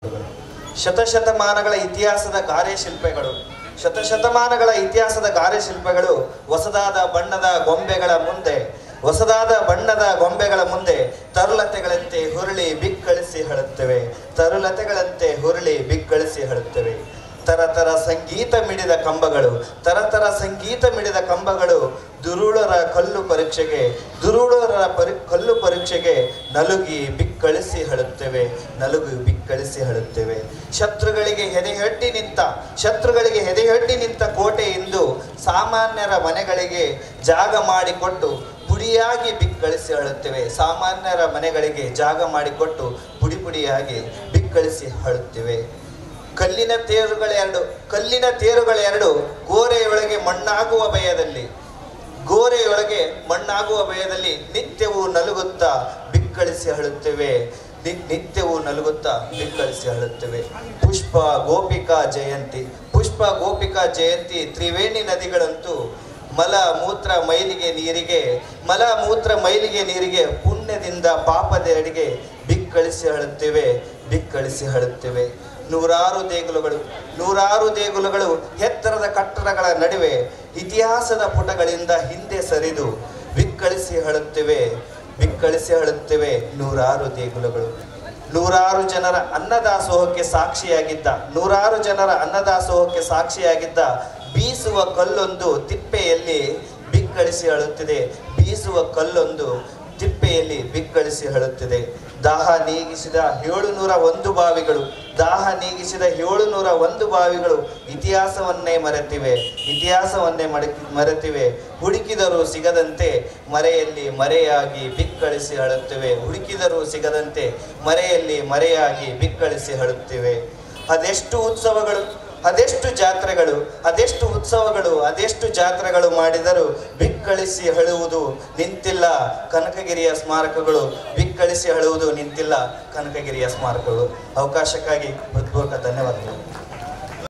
ಶತಶತಮಾನಗಳ ಇತಿಹಾಸದ ಕಾರ್ಯಶಿಲ್ಪಗಳು ಶತಶತಮಾನಗಳ ಇತಿಹಾಸದ ಕಾರ್ಯಶಿಲ್ಪಗಳು ಹೊಸದಾದ ಬಣ್ಣದ ಗೊಂಬೆಗಳ ಮುಂದೆ ಹೊಸದಾದ ಬಣ್ಣದ ಗೊಂಬೆಗಳ ಮುಂದೆ ತರುಲತೆಗಳಂತೆ ಹುರುಳಿ ಬಿಕ್ಕಳಿಸಿ ಹೇಳುತ್ತವೆ ತರುಲತೆಗಳಂತೆ ಹುರುಳಿ ಬಿಕ್ಕಳಿಸಿ ಹೇಳುತ್ತವೆ ತರತರ ಸಂಗೀತ ಮಿಡಿದ ಕಂಬಗಳು ತರತರ ಸಂಗೀತ ಮಿಡಿದ ಕಂಬಗಳು ದುರುಳರ ಕಲ್ಲು ಪರೀಕ್ಷೆಗೆ ದುರುಳರ ಪರಿ ಕಲ್ಲು ಪರೀಕ್ಷೆಗೆ ನಲುಗಿ ಬಿಕ್ಕಳಿಸಿ ಹೇಳುತ್ತೇವೆ ನಲುಗು ಬಿಕ್ಕಳಿಸಿ ಹೇಳುತ್ತೇವೆ ಶತ್ರುಗಳಿಗೆ ಹೆದೆಹಟ್ಟಿ ನಿಂತ ಶತ್ರುಗಳಿಗೆ ಹೆದೆಹಟ್ಟಿ ನಿಂತ ಕೋಟೆ ಎಂದು ಸಾಮಾನ್ಯರ ಮನೆಗಳಿಗೆ ಜಾಗ ಮಾಡಿಕೊಟ್ಟು ಪುಡಿಯಾಗಿ ಬಿಕ್ಕಳಿಸಿ ಹೇಳುತ್ತೇವೆ ಸಾಮಾನ್ಯರ ಮನೆಗಳಿಗೆ ಜಾಗ ಮಾಡಿಕೊಟ್ಟು ಪುಡಿ ಪುಡಿಯಾಗಿ ಬಿಕ್ಕಳಿಸಿ ಹೇಳುತ್ತೇವೆ ಕಲ್ಲಿನ ತೇರುಗಳೆರಡು ಕಲ್ಲಿನ ತೇರುಗಳೆರಡು ಗೋರೆಯೊಳಗೆ ಮಣ್ಣಾಗುವ ಭಯದಲ್ಲಿ ಗೋರೆಯೊಳಗೆ ಮಣ್ಣಾಗುವ ಭಯದಲ್ಲಿ ನಿತ್ಯವೂ ನಲುಗುತ್ತಾ ಬಿಕ್ಕಳಿಸಿ ಹೇಳುತ್ತೇವೆ ನಿ- ನಿತ್ಯವೂ ನಲುಗುತ್ತಾ ಬಿಕ್ಕಳಿಸಿ ಹೇಳುತ್ತೇವೆ ಪುಷ್ಪ ಗೋಪಿಕಾ ಜಯಂತಿ ಪುಷ್ಪ ಗೋಪಿಕಾ ಜಯಂತಿ ತ್ರಿವೇಣಿ ನದಿಗಳಂತೂ ಮಲ ಮೂತ್ರ ಮೈಲಿಗೆ ನೀರಿಗೆ ಮಲ ಮೂತ್ರ ಮೈಲಿಗೆ ನೀರಿಗೆ ಪುಣ್ಯದಿಂದ ಪಾಪದೆಡೆಗೆ ಬಿಕ್ಕಳಿಸಿ ಹೇಳುತ್ತೇವೆ ಬಿಕ್ಕಳಿಸಿ ಹೇಳುತ್ತೇವೆ ನೂರಾರು ದೇಗುಲಗಳು ನೂರಾರು ದೇಗುಲಗಳು ಎತ್ತರದ ಕಟ್ಟಡಗಳ ನಡುವೆ ಇತಿಹಾಸದ ಪುಟಗಳಿಂದ ಹಿಂದೆ ಸರಿದು ಬಿಕ್ಕಳಿಸಿ ಹೇಳುತ್ತೇವೆ ಬಿಕ್ಕಳಿಸಿ ಹೇಳುತ್ತೇವೆ ನೂರಾರು ದೇಗುಲಗಳು ನೂರಾರು ಜನರ ಅನ್ನದಾಸೋಹಕ್ಕೆ ಸಾಕ್ಷಿಯಾಗಿದ್ದ ನೂರಾರು ಜನರ ಅನ್ನದಾಸೋಹಕ್ಕೆ ಸಾಕ್ಷಿಯಾಗಿದ್ದ ಬೀಸುವ ಕಲ್ಲೊಂದು ತಿಪ್ಪೆಯಲ್ಲಿ ಬಿಕ್ಕಳಿಸಿ ಹೇಳುತ್ತಿದೆ ಬೀಸುವ ಕಲ್ಲೊಂದು ತಿಪ್ಪೆಯಲ್ಲಿ ಬಿಕ್ಕಳಿಸಿ ಹೇಳುತ್ತಿದೆ ದಾಹ ನೀಗಿಸಿದ ಏಳುನೂರ ಒಂದು ಬಾವಿಗಳು ದಾಹ ನೀಗಿಸಿದ ಏಳುನೂರ ಒಂದು ಬಾವಿಗಳು ಇತಿಹಾಸವನ್ನೇ ಮರೆತಿವೆ ಇತಿಹಾಸವನ್ನೇ ಮಡ ಮರೆತಿವೆ ಹುಡುಕಿದರೂ ಸಿಗದಂತೆ ಮರೆಯಲ್ಲಿ ಮರೆಯಾಗಿ ಬಿಕ್ಕಳಿಸಿ ಹೇಳುತ್ತಿವೆ ಹುಡುಕಿದರೂ ಸಿಗದಂತೆ ಮರೆಯಲ್ಲಿ ಮರೆಯಾಗಿ ಬಿಕ್ಕಳಿಸಿ ಹೇಳುತ್ತಿವೆ ಅದೆಷ್ಟು ಉತ್ಸವಗಳು ಅದೆಷ್ಟು ಜಾತ್ರೆಗಳು ಅದೆಷ್ಟು ಉತ್ಸವಗಳು ಅದೆಷ್ಟು ಜಾತ್ರೆಗಳು ಮಾಡಿದರೂ ಬಿಕ್ಕಳಿಸಿ ಹೇಳುವುದು ನಿಂತಿಲ್ಲ ಕನಕಗಿರಿಯ ಸ್ಮಾರಕಗಳು ಬಿಕ್ಕಳಿಸಿ ಹೇಳುವುದು ನಿಂತಿಲ್ಲ ಕನಕಗಿರಿಯ ಸ್ಮಾರಕಗಳು ಅವಕಾಶಕ್ಕಾಗಿ ಹೃತ್ಪೂರ್ವಕ ಧನ್ಯವಾದಗಳು